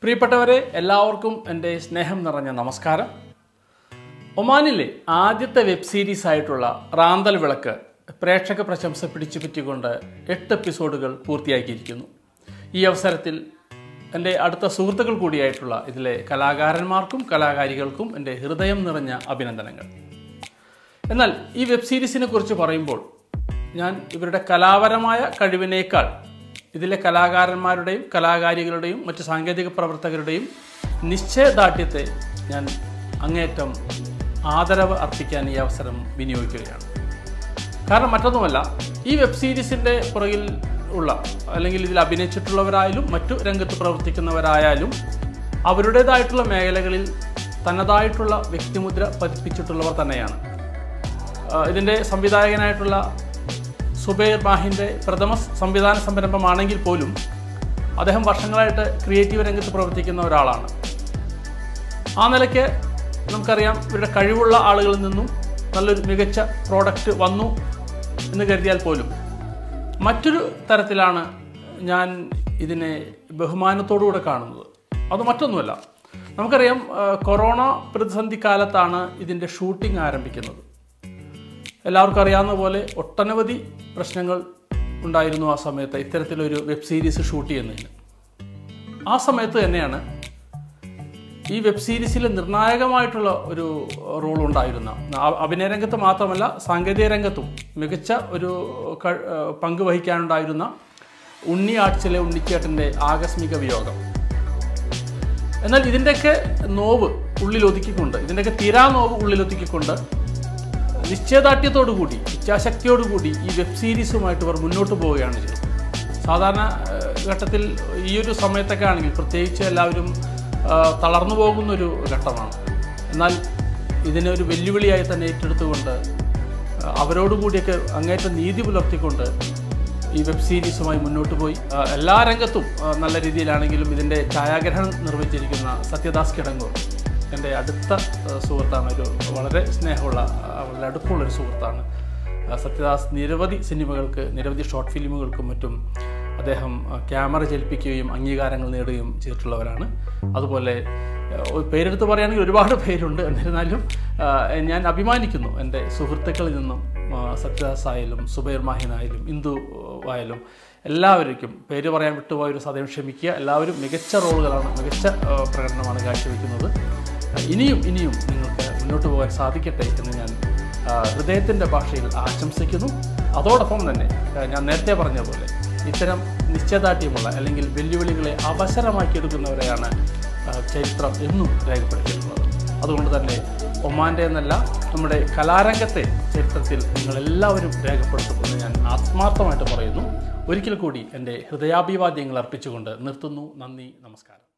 പ്രിയപ്പെട്ടവരെ എല്ലാവർക്കും എൻ്റെ സ്നേഹം നിറഞ്ഞ നമസ്കാരം ഒമാനിലെ ആദ്യത്തെ വെബ് സീരീസ് ആയിട്ടുള്ള റാന്തൽ വിളക്ക് പ്രേക്ഷക പ്രശംസ പിടിച്ചു പറ്റിക്കൊണ്ട് എട്ട് എപ്പിസോഡുകൾ പൂർത്തിയാക്കിയിരിക്കുന്നു ഈ അവസരത്തിൽ എൻ്റെ അടുത്ത സുഹൃത്തുക്കൾ കൂടിയായിട്ടുള്ള ഇതിലെ കലാകാരന്മാർക്കും കലാകാരികൾക്കും എൻ്റെ ഹൃദയം നിറഞ്ഞ അഭിനന്ദനങ്ങൾ എന്നാൽ ഈ വെബ് സീരീസിനെ കുറിച്ച് പറയുമ്പോൾ ഞാൻ ഇവരുടെ കലാപരമായ കഴിവിനേക്കാൾ ഇതിലെ കലാകാരന്മാരുടെയും കലാകാരികളുടെയും മറ്റ് സാങ്കേതിക പ്രവർത്തകരുടെയും നിശ്ചയദാർഢ്യത്തെ ഞാൻ അങ്ങേറ്റം ആദരവ് അർപ്പിക്കാൻ ഈ അവസരം വിനിയോഗിക്കുകയാണ് കാരണം മറ്റൊന്നുമല്ല ഈ വെബ് സീരീസിൻ്റെ പുറകിൽ ഉള്ള അല്ലെങ്കിൽ ഇതിൽ അഭിനയിച്ചിട്ടുള്ളവരായാലും മറ്റു രംഗത്ത് പ്രവർത്തിക്കുന്നവരായാലും അവരുടേതായിട്ടുള്ള മേഖലകളിൽ തനതായിട്ടുള്ള വ്യക്തിമുദ്ര പതിപ്പിച്ചിട്ടുള്ളവർ തന്നെയാണ് ആ, ഇതിൻ്റെ സംവിധായകനായിട്ടുള്ള സുബൈർ മാഹിൻ്റെ പ്രഥമ സംവിധാന സംരംഭമാണെങ്കിൽ പോലും അദ്ദേഹം വർഷങ്ങളായിട്ട് ക്രിയേറ്റീവ് രംഗത്ത് പ്രവർത്തിക്കുന്ന ഒരാളാണ് ആ നിലയ്ക്ക് നമുക്കറിയാം ഇവരുടെ കഴിവുള്ള ആളുകളിൽ നിന്നും നല്ലൊരു മികച്ച പ്രോഡക്റ്റ് വന്നു എന്ന് കരുതിയാൽ പോലും മറ്റൊരു തരത്തിലാണ് ഞാൻ ഇതിനെ ബഹുമാനത്തോടുകൂടെ കാണുന്നത് അത് മറ്റൊന്നുമല്ല നമുക്കറിയാം ആ, കൊറോണ പ്രതിസന്ധി കാലത്താണ് ഇതിൻ്റെ ഷൂട്ടിംഗ് ആരംഭിക്കുന്നത് എല്ലാവർക്കും അറിയാവുന്ന പോലെ ഒട്ടനവധി പ്രശ്നങ്ങൾ ഉണ്ടായിരുന്നു ആ സമയത്ത് ഇത്തരത്തിലൊരു വെബ് സീരീസ് ഷൂട്ട് ചെയ്യുന്നതിന് ആ സമയത്ത് തന്നെയാണ് ഈ വെബ് സീരീസിൽ നിർണായകമായിട്ടുള്ള ഒരു റോൾ ഉണ്ടായിരുന്ന അ- അഭിനയ രംഗത്ത് മാത്രമല്ല സാങ്കേതിക രംഗത്തും മികച്ച ഒരു ക- ഏഹ് പങ്ക് വഹിക്കാനുണ്ടായിരുന്ന ഉണ്ണി ആർട്സിലെ ഉണ്ണിച്ചേട്ടൻ്റെ ആകസ്മിക വിയോഗം എന്നാൽ ഇതിൻ്റെയൊക്കെ നോവ് ഉള്ളിലൊതുക്കിക്കൊണ്ട് ഇതിൻ്റെയൊക്കെ തീരാ നോവ് ഉള്ളിലൊതുക്കിക്കൊണ്ട് നിശ്ചയദാർഢ്യത്തോടുകൂടി ഇച്ഛാശക്തിയോടുകൂടി ഈ വെബ് സീരീസുമായിട്ട് ഇവർ മുന്നോട്ട് പോവുകയാണ് ചെയ്തത് സാധാരണ ഏഹ്, ഘട്ടത്തിൽ ഈ ഒരു സമയത്തൊക്കെ ആണെങ്കിൽ പ്രത്യേകിച്ച് എല്ലാവരും ഏഹ്, തളർന്നു പോകുന്നൊരു ഘട്ടമാണ് എന്നാൽ ഇതിനെ ഒരു വെല്ലുവിളിയായി തന്നെ ഏറ്റെടുത്തുകൊണ്ട് ഏഹ്, അവരോടുകൂടിയൊക്കെ അങ്ങേറ്റം നീതി പുലർത്തിക്കൊണ്ട് ഈ വെബ് സീരീസുമായി മുന്നോട്ട് പോയി ആ, എല്ലാ രംഗത്തും ആ, നല്ല രീതിയിലാണെങ്കിലും ഇതിൻ്റെ ഛായാഗ്രഹണം നിർവഹിച്ചിരിക്കുന്ന സത്യദാസ് കിടങ്ങൂർ എൻ്റെ അടുത്ത ആ, സുഹൃത്താണ് ഒരു വളരെ സ്നേഹമുള്ള ആ, വളരെ അടുപ്പമുള്ളൊരു സുഹൃത്താണ് ആ, സത്യദാസ് നിരവധി സിനിമകൾക്ക് നിരവധി ഷോർട്ട് ഫിലിമുകൾക്കും മറ്റും അദ്ദേഹം ആ, ക്യാമറ ചലിപ്പിക്കുകയും അംഗീകാരങ്ങൾ നേടുകയും ചെയ്തിട്ടുള്ളവരാണ് അതുപോലെ ആ, ഒരു പേരെടുത്ത് പറയുകയാണെങ്കിൽ ഒരുപാട് പേരുണ്ട് എന്നിരുന്നാലും ആ, ഞാൻ അഭിമാനിക്കുന്നു എൻ്റെ സുഹൃത്തുക്കളിൽ നിന്നും ആ, സത്യദാസ് ആയാലും സുബൈർ മാഹിനായാലും ഇന്ദു ആയാലും എല്ലാവർക്കും പേര് പറയാൻ വിട്ടുപോയൊരു സദയം ക്ഷമിക്കുക എല്ലാവരും മികച്ച റോളുകളാണ് മികച്ച ആ, പ്രകടനമാണ് കാഴ്ചവെക്കുന്നത് ആ, ഇനിയും ഇനിയും നിങ്ങൾക്ക് മുന്നോട്ട് പോകാൻ സാധിക്കട്ടെ എന്ന് ഞാൻ ഹൃദയത്തിൻ്റെ ഭാഷയിൽ ആശംസിക്കുന്നു അതോടൊപ്പം തന്നെ ആ, ഞാൻ നേരത്തെ പറഞ്ഞ പോലെ ഇത്തരം നിശ്ചയദാർഢ്യമുള്ള അല്ലെങ്കിൽ വെല്ലുവിളികളെ അവസരമാക്കിയെടുക്കുന്നവരെയാണ് ആ, ചരിത്രം എന്നും രേഖപ്പെടുത്തിയിട്ടുള്ളത് അതുകൊണ്ട് തന്നെ ഒമാൻ്റെ എന്നല്ല നമ്മുടെ കലാരംഗത്തെ ചരിത്രത്തിൽ നിങ്ങളെല്ലാവരും രേഖപ്പെടുത്തുമെന്ന് ഞാൻ ആത്മാർത്ഥമായിട്ട് പറയുന്നു ഒരിക്കൽ കൂടി എൻ്റെ ഹൃദയാഭിവാദ്യങ്ങൾ അർപ്പിച്ചുകൊണ്ട് നിർത്തുന്നു നന്ദി നമസ്കാരം